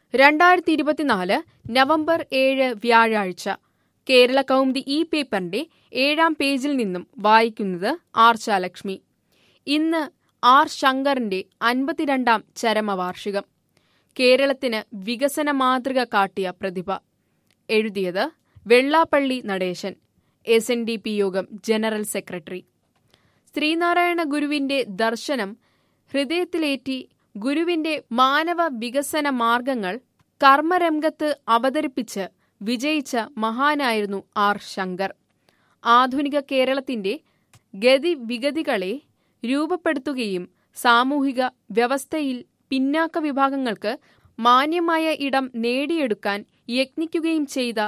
രണ്ടായിരത്തി ഇരുപത്തിനാല് നവംബർ ഏഴ് വ്യാഴാഴ്ച കേരള കൗമുദി ഈ പേപ്പറിന്റെ ഏഴാം പേജിൽ നിന്നും വായിക്കുന്നത് ആർച്ചാലക്ഷ്മി ഇന്ന് ആർ ശങ്കറിന്റെ അൻപത്തിരണ്ടാം ചരമവാർഷികം കേരളത്തിന് വികസന മാതൃക കാട്ടിയ പ്രതിഭ എഴുതിയത് Vellappally Natesan S N D P യോഗം ജനറൽ സെക്രട്ടറി ശ്രീനാരായണ ഗുരുവിന്റെ ദർശനം ഹൃദയത്തിലേറ്റി ഗുരുവിന്റെ മാനവ വികസന മാർഗങ്ങൾ കർമ്മരംഗത്ത് അവതരിപ്പിച്ച് വിജയിച്ച മഹാനായിരുന്നു ആർ ശങ്കർ ആധുനിക കേരളത്തിന്റെ ഗതിവിഗതികളെ രൂപപ്പെടുത്തുകയും സാമൂഹിക വ്യവസ്ഥയിൽ പിന്നാക്ക വിഭാഗങ്ങൾക്ക് മാന്യമായ ഇടം നേടിയെടുക്കാൻ യത്നിക്കുകയും ചെയ്ത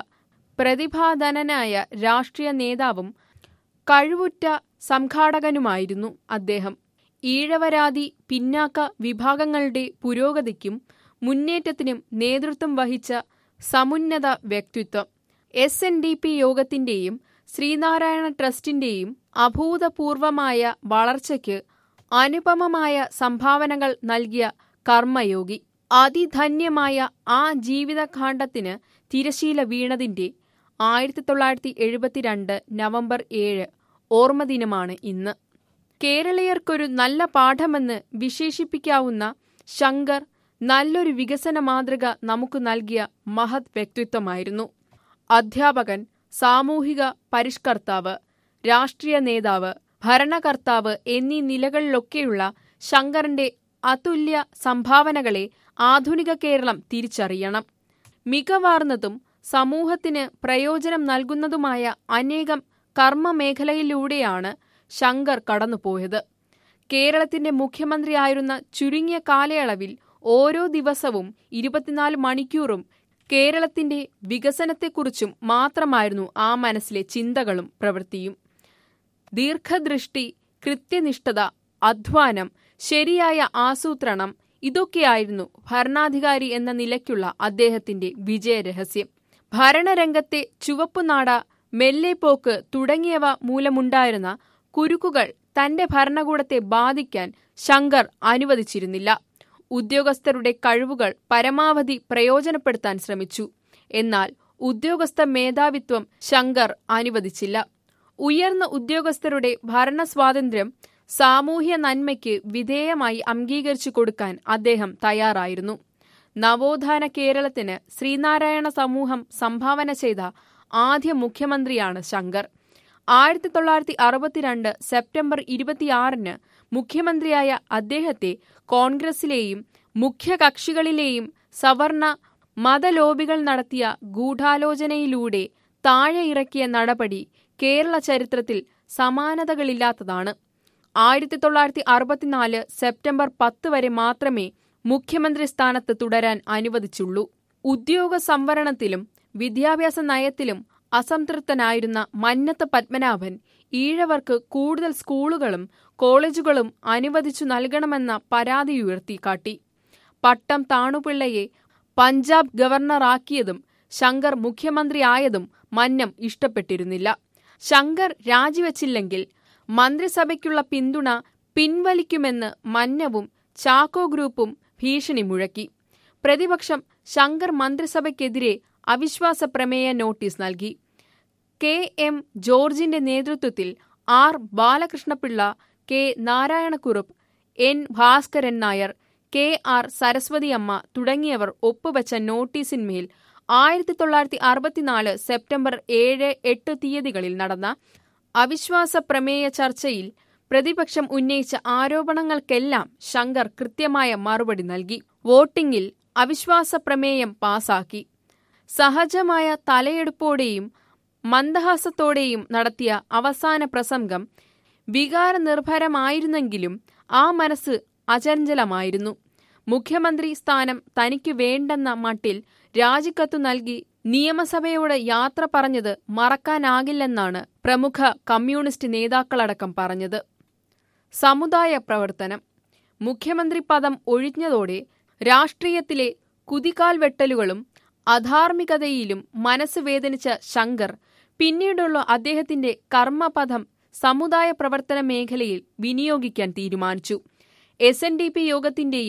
പ്രതിഭാധനനായ രാഷ്ട്രീയ നേതാവും കഴിവുറ്റ സംഘാടകനുമായിരുന്നു അദ്ദേഹം ഈഴവരാതി പിന്നാക്ക വിഭാഗങ്ങളുടെ പുരോഗതിക്കും മുന്നേറ്റത്തിനും നേതൃത്വം വഹിച്ച സമുന്നത വ്യക്തിത്വം എസ് എൻ ഡി പി യോഗത്തിന്റെയും ശ്രീനാരായണ ട്രസ്റ്റിന്റെയും അഭൂതപൂർവമായ വളർച്ചയ്ക്ക് അനുപമമായ സംഭാവനകൾ നൽകിയ കർമ്മയോഗി അതിധന്യമായ ആ ജീവിതകാണ്ഡത്തിന് തിരശീല വീണതിന്റെ ആയിരത്തി തൊള്ളായിരത്തി എഴുപത്തിരണ്ട് നവംബർ ഏഴ് ഓർമ്മദിനമാണ് ഇന്ന് കേരളീയർക്കൊരു നല്ല പാഠമെന്ന് വിശേഷിപ്പിക്കാവുന്ന ശങ്കർ നല്ലൊരു വികസന മാതൃക നമുക്ക് നൽകിയ മഹത് വ്യക്തിത്വമായിരുന്നു അധ്യാപകൻ സാമൂഹിക പരിഷ്കർത്താവ് രാഷ്ട്രീയ നേതാവ് ഭരണകർത്താവ് എന്നീ നിലകളിലൊക്കെയുള്ള ശങ്കറിന്റെ അതുല്യ സംഭാവനകളെ ആധുനിക കേരളം തിരിച്ചറിയണം മികവാർന്നതും സമൂഹത്തിന് പ്രയോജനം നൽകുന്നതുമായ അനേകം കർമ്മമേഖലയിലൂടെയാണ് ശങ്കർ കടന്നുപോയത് കേരളത്തിന്റെ മുഖ്യമന്ത്രിയായിരുന്ന ചുരുങ്ങിയ കാലയളവിൽ ഓരോ ദിവസവും ഇരുപത്തിനാല് മണിക്കൂറും കേരളത്തിന്റെ വികസനത്തെക്കുറിച്ചും മാത്രമായിരുന്നു ആ മനസ്സിലെ ചിന്തകളും പ്രവൃത്തിയും ദീർഘദൃഷ്ടി കൃത്യനിഷ്ഠത അധ്വാനം ശരിയായ ആസൂത്രണം ഇതൊക്കെയായിരുന്നു ഭരണാധികാരി എന്ന നിലയ്ക്കുള്ള അദ്ദേഹത്തിന്റെ വിജയരഹസ്യം ഭരണരംഗത്തെ ചുവപ്പുനാട മെല്ലെപ്പോക്ക് തുടങ്ങിയവ മൂലമുണ്ടായിരുന്ന കുരുക്കുകൾ തന്റെ ഭരണകൂടത്തെ ബാധിക്കാൻ ശങ്കർ അനുവദിച്ചിരുന്നില്ല ഉദ്യോഗസ്ഥരുടെ കഴിവുകൾ പരമാവധി പ്രയോജനപ്പെടുത്താൻ ശ്രമിച്ചു എന്നാൽ ഉദ്യോഗസ്ഥ മേധാവിത്വം ശങ്കർ അനുവദിച്ചില്ല ഉയർന്ന ഉദ്യോഗസ്ഥരുടെ ഭരണ സ്വാതന്ത്ര്യം സാമൂഹ്യ നന്മയ്ക്ക് വിധേയമായി അംഗീകരിച്ചു കൊടുക്കാൻ അദ്ദേഹം തയ്യാറായിരുന്നു നവോത്ഥാന കേരളത്തിന് ശ്രീനാരായണ സമൂഹം സംഭാവന ചെയ്ത ആദ്യ മുഖ്യമന്ത്രിയാണ് ശങ്കർ ആയിരത്തി തൊള്ളായിരത്തി അറുപത്തിരണ്ട് സെപ്റ്റംബർ ഇരുപത്തിയാറിന് മുഖ്യമന്ത്രിയായ അദ്ദേഹത്തെ കോൺഗ്രസിലെയും മുഖ്യകക്ഷികളിലെയും സവർണ മതലോബികൾ നടത്തിയ ഗൂഢാലോചനയിലൂടെ താഴെ ഇറക്കിയ നടപടി കേരള ചരിത്രത്തിൽ സമാനതകളില്ലാത്തതാണ് ആയിരത്തി തൊള്ളായിരത്തി അറുപത്തിനാല് സെപ്റ്റംബർ പത്ത് വരെ മാത്രമേ മുഖ്യമന്ത്രി സ്ഥാനത്ത് തുടരാൻ അനുവദിച്ചുള്ളൂ ഉദ്യോഗ സംവരണത്തിലും വിദ്യാഭ്യാസ നയത്തിലും അസംതൃപ്തനായിരുന്ന മന്നത്ത് പത്മനാഭൻ ഈഴവർക്ക് കൂടുതൽ സ്കൂളുകളും കോളേജുകളും അനുവദിച്ചു നൽകണമെന്ന പരാതിയുയർത്തി കാട്ടി പട്ടം താണുപിള്ളയെ പഞ്ചാബ് ഗവർണറാക്കിയതും ശങ്കർ മുഖ്യമന്ത്രിയായതും മന്നം ഇഷ്ടപ്പെട്ടിരുന്നില്ല ശങ്കർ രാജിവച്ചില്ലെങ്കിൽ മന്ത്രിസഭയ്ക്കുള്ള പിന്തുണ പിൻവലിക്കുമെന്ന് മന്നവും ചാക്കോ ഗ്രൂപ്പും ഭീഷണി മുഴക്കി പ്രതിപക്ഷം ശങ്കർ മന്ത്രിസഭയ്ക്കെതിരെ അവിശ്വാസ പ്രമേയ നോട്ടീസ് നൽകി കെ എം ജോർജിന്റെ നേതൃത്വത്തിൽ R Balakrishna Pillai K Narayana Kurup N Bhaskaran Nair K R Saraswathiamma തുടങ്ങിയവർ ഒപ്പുവച്ച നോട്ടീസിന്മേൽ ആയിരത്തി തൊള്ളായിരത്തി അറുപത്തിനാല് സെപ്റ്റംബർ ഏഴ് എട്ട് തീയതികളിൽ നടന്ന അവിശ്വാസ പ്രമേയ ചർച്ചയിൽ പ്രതിപക്ഷം ഉന്നയിച്ച ആരോപണങ്ങൾക്കെല്ലാം ശങ്കർ കൃത്യമായ മറുപടി നൽകി വോട്ടിംഗിൽ അവിശ്വാസ പ്രമേയം പാസാക്കി സഹജമായ തലയെടുപ്പോടെയും മന്ദഹാസത്തോടെയും നടത്തിയ അവസാന പ്രസംഗം വികാരനിർഭരമായിരുന്നെങ്കിലും ആ മനസ്സ് അചഞ്ചലമായിരുന്നു മുഖ്യമന്ത്രി സ്ഥാനം തനിക്ക് വേണ്ടെന്ന മട്ടിൽ രാജിക്കത്തു നൽകി നിയമസഭയോട് യാത്ര പറഞ്ഞത് മറക്കാനാകില്ലെന്നാണ് പ്രമുഖ കമ്മ്യൂണിസ്റ്റ് നേതാക്കളടക്കം പറഞ്ഞത് സമുദായ പ്രവർത്തനം മുഖ്യമന്ത്രി പദം ഒഴിഞ്ഞതോടെ രാഷ്ട്രീയത്തിലെ കുതികാൽ വെട്ടലുകളും അധാർമികതയിലും മനസ്സ് വേദനിച്ച ശങ്കർ പിന്നീടുള്ള അദ്ദേഹത്തിന്റെ കർമ്മപഥം സമുദായ പ്രവർത്തന മേഖലയിൽ വിനിയോഗിക്കാൻ തീരുമാനിച്ചു എസ് എൻ ഡി പി യോഗത്തിന്റെയും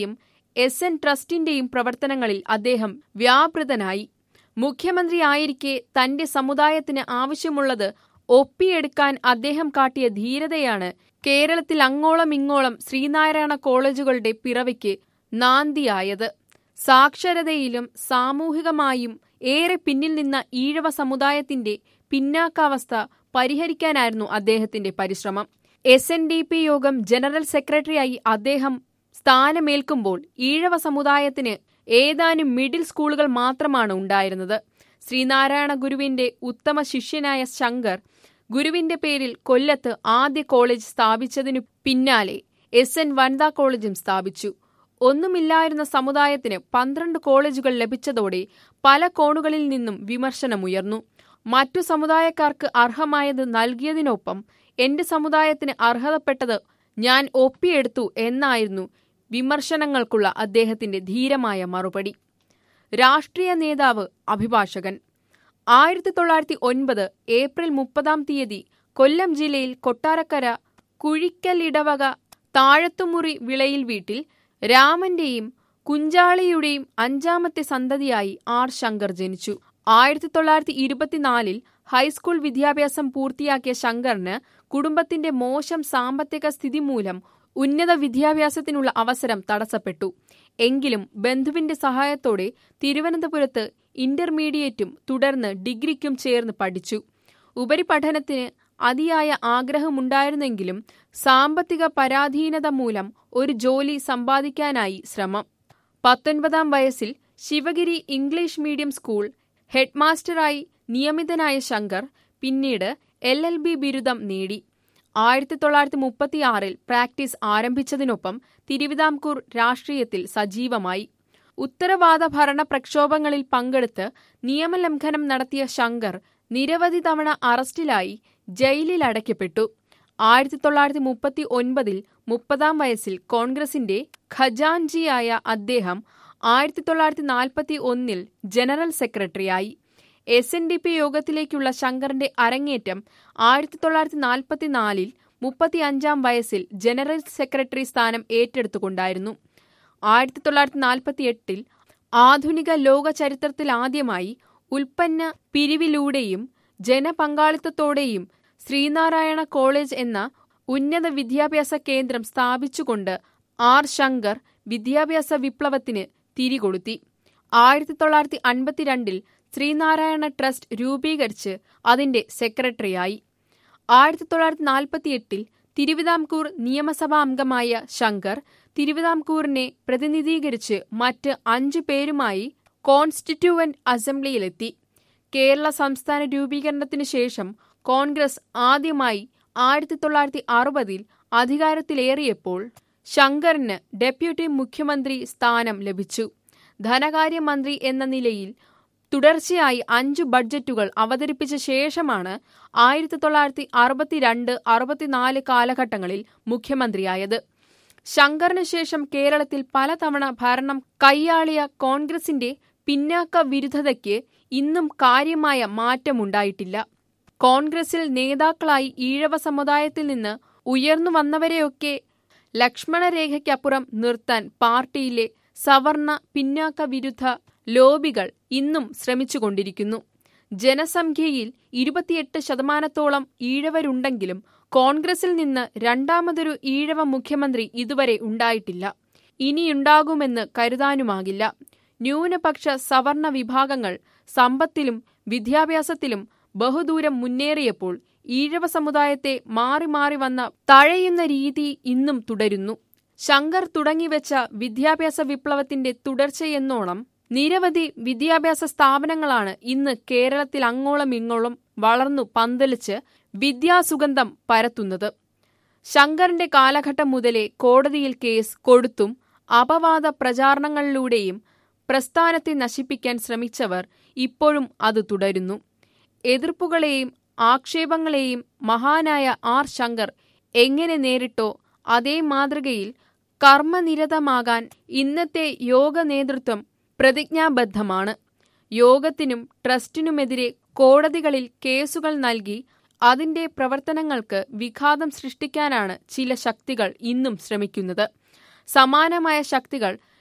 എസ് എൻ ട്രസ്റ്റിന്റെയും പ്രവർത്തനങ്ങളിൽ അദ്ദേഹം വ്യാപൃതനായി മുഖ്യമന്ത്രിയായിരിക്കെ തന്റെ സമുദായത്തിന് ആവശ്യമുള്ളത് ഒപ്പിയെടുക്കാൻ അദ്ദേഹം കാട്ടിയ ധീരതയാണ് കേരളത്തിൽ അങ്ങോളം ഇങ്ങോളം ശ്രീനാരായണ കോളേജുകളുടെ പിറവിക്ക് നാന്ദിയായത് സാക്ഷരതയിലും സാമൂഹികമായും ഏറെ പിന്നിൽ നിന്ന ഈഴവ സമുദായത്തിന്റെ പിന്നാക്കാവസ്ഥ പരിഹരിക്കാനായിരുന്നു അദ്ദേഹത്തിന്റെ പരിശ്രമം എസ് എൻ ഡി പി യോഗം ജനറൽ സെക്രട്ടറിയായി അദ്ദേഹം സ്ഥാനമേൽക്കുമ്പോൾ ഈഴവ സമുദായത്തിന് ഏതാനും മിഡിൽ സ്കൂളുകൾ മാത്രമാണ് ഉണ്ടായിരുന്നത് ശ്രീനാരായണ ഗുരുവിന്റെ ഉത്തമ ശിഷ്യനായ ശങ്കർ ഗുരുവിന്റെ പേരിൽ കൊല്ലത്ത് ആദ്യ കോളേജ് സ്ഥാപിച്ചതിനു പിന്നാലെ എസ് എൻ വനിതാ കോളേജും സ്ഥാപിച്ചു ഒന്നുമില്ലായിരുന്ന സമുദായത്തിന് പന്ത്രണ്ട് കോളേജുകൾ ലഭിച്ചതോടെ പല കോണുകളിൽ നിന്നും വിമർശനമുയർന്നു മറ്റു സമുദായക്കാർക്ക് അർഹമായത് നൽകിയതിനൊപ്പം എന്റെ സമുദായത്തിന് അർഹതപ്പെട്ടത് ഞാൻ ഒപ്പിയെടുത്തു എന്നായിരുന്നു വിമർശനങ്ങൾക്കുള്ള അദ്ദേഹത്തിന്റെ ധീരമായ മറുപടി രാഷ്ട്രീയ നേതാവ് അഭിഭാഷകൻ ആയിരത്തി തൊള്ളായിരത്തി ഒൻപത് ഏപ്രിൽ മുപ്പതാം തീയതി കൊല്ലം ജില്ലയിൽ കൊട്ടാരക്കര കുഴിക്കലിടവക താഴത്തുമുറി വിളയിൽ വീട്ടിൽ രാമന്റെയും കുഞ്ചാളിയുടെയും അഞ്ചാമത്തെ സന്തതിയായി ആർ ശങ്കർ ജനിച്ചു ആയിരത്തി തൊള്ളായിരത്തി ഇരുപത്തിനാലിൽ ഹൈസ്കൂൾ വിദ്യാഭ്യാസം പൂർത്തിയാക്കിയ ശങ്കറിന് കുടുംബത്തിന്റെ മോശം സാമ്പത്തിക സ്ഥിതി മൂലം ഉന്നത വിദ്യാഭ്യാസത്തിനുള്ള അവസരം തടസ്സപ്പെട്ടു എങ്കിലും ബന്ധുവിന്റെ സഹായത്തോടെ തിരുവനന്തപുരത്ത് ഇന്റർമീഡിയറ്റും തുടർന്ന് ഡിഗ്രിക്കും ചേർന്ന് പഠിച്ചു ഉപരിപഠനത്തിന് അതിയായ ആഗ്രഹമുണ്ടായിരുന്നെങ്കിലും സാമ്പത്തിക പരാധീനത മൂലം ഒരു ജോലി സമ്പാദിക്കാനായി ശ്രമം പത്തൊൻപതാം വയസ്സിൽ ശിവഗിരി ഇംഗ്ലീഷ് മീഡിയം സ്കൂൾ ഹെഡ്മാസ്റ്ററായി നിയമിതനായ ശങ്കർ പിന്നീട് എൽ എൽ ബി ബിരുദം നേടി ആയിരത്തി തൊള്ളായിരത്തി മുപ്പത്തിയാറിൽ പ്രാക്ടീസ് ആരംഭിച്ചതിനൊപ്പം തിരുവിതാംകൂർ രാഷ്ട്രീയത്തിൽ സജീവമായി ഉത്തരവാദ ഭരണ പ്രക്ഷോഭങ്ങളിൽ പങ്കെടുത്ത് നിയമലംഘനം നടത്തിയ ശങ്കർ നിരവധി തവണ അറസ്റ്റിലായി ജയിലിൽ അടയ്ക്കപ്പെട്ടു ആയിരത്തി തൊള്ളായിരത്തി മുപ്പത്തി ഒൻപതിൽ മുപ്പതാം വയസ്സിൽ കോൺഗ്രസിന്റെ ഖജാൻജിയായ അദ്ദേഹം ആയിരത്തി തൊള്ളായിരത്തി നാൽപ്പത്തി ഒന്നിൽ ജനറൽ സെക്രട്ടറിയായി എസ് എൻ ഡി പി യോഗത്തിലേക്കുള്ള ശങ്കറിന്റെ അരങ്ങേറ്റം ആയിരത്തി തൊള്ളായിരത്തി നാൽപ്പത്തിനാലിൽ മുപ്പത്തിയഞ്ചാം വയസ്സിൽ ജനറൽ സെക്രട്ടറി സ്ഥാനം ഏറ്റെടുത്തുകൊണ്ടായിരുന്നു ആയിരത്തി തൊള്ളായിരത്തി നാൽപ്പത്തി എട്ടിൽ ആധുനിക ലോക ചരിത്രത്തിലാദ്യമായി ഉൽപ്പന്ന പിരിവിലൂടെയും ജനപങ്കാളിത്തത്തോടെയും ശ്രീനാരായണ കോളേജ് എന്ന ഉന്നത വിദ്യാഭ്യാസ കേന്ദ്രം സ്ഥാപിച്ചുകൊണ്ട് ആർ ശങ്കർ വിദ്യാഭ്യാസ വിപ്ലവത്തിന് തിരികൊളുത്തി ആയിരത്തി തൊള്ളായിരത്തി അൻപത്തിരണ്ടിൽ ശ്രീനാരായണ ട്രസ്റ്റ് രൂപീകരിച്ച് അതിന്റെ സെക്രട്ടറിയായി ആയിരത്തി തൊള്ളായിരത്തി നാൽപ്പത്തിയെട്ടിൽ തിരുവിതാംകൂർ നിയമസഭാ അംഗമായ ശങ്കർ തിരുവിതാംകൂറിനെ പ്രതിനിധീകരിച്ച് മറ്റ് അഞ്ചു പേരുമായി കോൺസ്റ്റിറ്റ്യൂവന്റ് അസംബ്ലിയിലെത്തി കേരള സംസ്ഥാന രൂപീകരണത്തിനു ശേഷം കോൺഗ്രസ് ആദ്യമായി ആയിരത്തി തൊള്ളായിരത്തി അറുപതിൽ അധികാരത്തിലേറിയപ്പോൾ ശങ്കറിന് ഡെപ്യൂട്ടി മുഖ്യമന്ത്രി സ്ഥാനം ലഭിച്ചു ധനകാര്യമന്ത്രി എന്ന നിലയിൽ തുടർച്ചയായി അഞ്ചു ബഡ്ജറ്റുകൾ അവതരിപ്പിച്ച ശേഷമാണ് ആയിരത്തി തൊള്ളായിരത്തി അറുപത്തിരണ്ട് അറുപത്തിനാല് കാലഘട്ടങ്ങളിൽ മുഖ്യമന്ത്രിയായത് ശങ്കറിന് ശേഷം കേരളത്തിൽ പലതവണ ഭരണം കൈയാളിയ കോൺഗ്രസിന്റെ പിന്നാക്ക വിരുദ്ധതയ്ക്ക് ഇന്നും കാര്യമായ മാറ്റമുണ്ടായിട്ടില്ല കോൺഗ്രസിൽ നേതാക്കളായി ഈഴവ സമുദായത്തിൽ നിന്ന് ഉയർന്നു വന്നവരെയൊക്കെ ലക്ഷ്മണരേഖയ്ക്കപ്പുറം നിർത്താൻ പാർട്ടിയിലെ സവർണ പിന്നാക്ക വിരുദ്ധ ലോബികൾ ഇന്നും ശ്രമിച്ചുകൊണ്ടിരിക്കുന്നു ജനസംഖ്യയിൽ ഇരുപത്തിയെട്ട് ശതമാനത്തോളം ഈഴവരുണ്ടെങ്കിലും കോൺഗ്രസിൽ നിന്ന് രണ്ടാമതൊരു ഈഴവ മുഖ്യമന്ത്രി ഇതുവരെ ഉണ്ടായിട്ടില്ല ഇനിയുണ്ടാകുമെന്ന് കരുതാനുമാകില്ല ന്യൂനപക്ഷ സവർണ വിഭാഗങ്ങൾ സമ്പത്തിലും വിദ്യാഭ്യാസത്തിലും ബഹുദൂരം മുന്നേറിയപ്പോൾ ഈഴവ സമുദായത്തെ മാറി മാറി വന്ന തഴയുന്ന രീതി ഇന്നും തുടരുന്നു ശങ്കർ തുടങ്ങിവെച്ച വിദ്യാഭ്യാസ വിപ്ലവത്തിന്റെ തുടർച്ചയെന്നോണം നിരവധി വിദ്യാഭ്യാസ സ്ഥാപനങ്ങളാണ് ഇന്ന് കേരളത്തിൽ അങ്ങോളം ഇങ്ങോളം വളർന്നു പന്തലിച്ച് വിദ്യാസുഗന്ധം പരത്തുന്നത് ശങ്കറിന്റെ കാലഘട്ടം മുതലേ കോടതിയിൽ കേസ് കൊടുത്തും അപവാദ പ്രചാരണങ്ങളിലൂടെയും പ്രസ്ഥാനത്തെ നശിപ്പിക്കാൻ ശ്രമിച്ചവർ ഇപ്പോഴും അത് തുടരുന്നു എതിർപ്പുകളെയും ആക്ഷേപങ്ങളെയും മഹാനായ ആർ ശങ്കർ എങ്ങനെ നേരിട്ടോ അതേ മാതൃകയിൽ കർമ്മനിരതമാകാൻ ഇന്നത്തെ യോഗ നേതൃത്വം പ്രതിജ്ഞാബദ്ധമാണ് യോഗത്തിനും ട്രസ്റ്റിനുമെതിരെ കോടതികളിൽ കേസുകൾ നൽകി അതിന്റെ പ്രവർത്തനങ്ങൾക്ക് വിഘാതം സൃഷ്ടിക്കാനാണ് ചില ശക്തികൾ ഇന്നും ശ്രമിക്കുന്നത് സമാനമായ ശക്തികൾ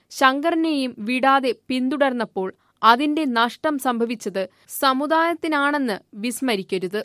ശങ്കറിനെയും വിടാതെ പിന്തുടർന്നപ്പോൾ അതിന്റെ നഷ്ടം സംഭവിച്ചത് സമുദായത്തിനാണെന്ന് വിസ്മരിക്കരുത്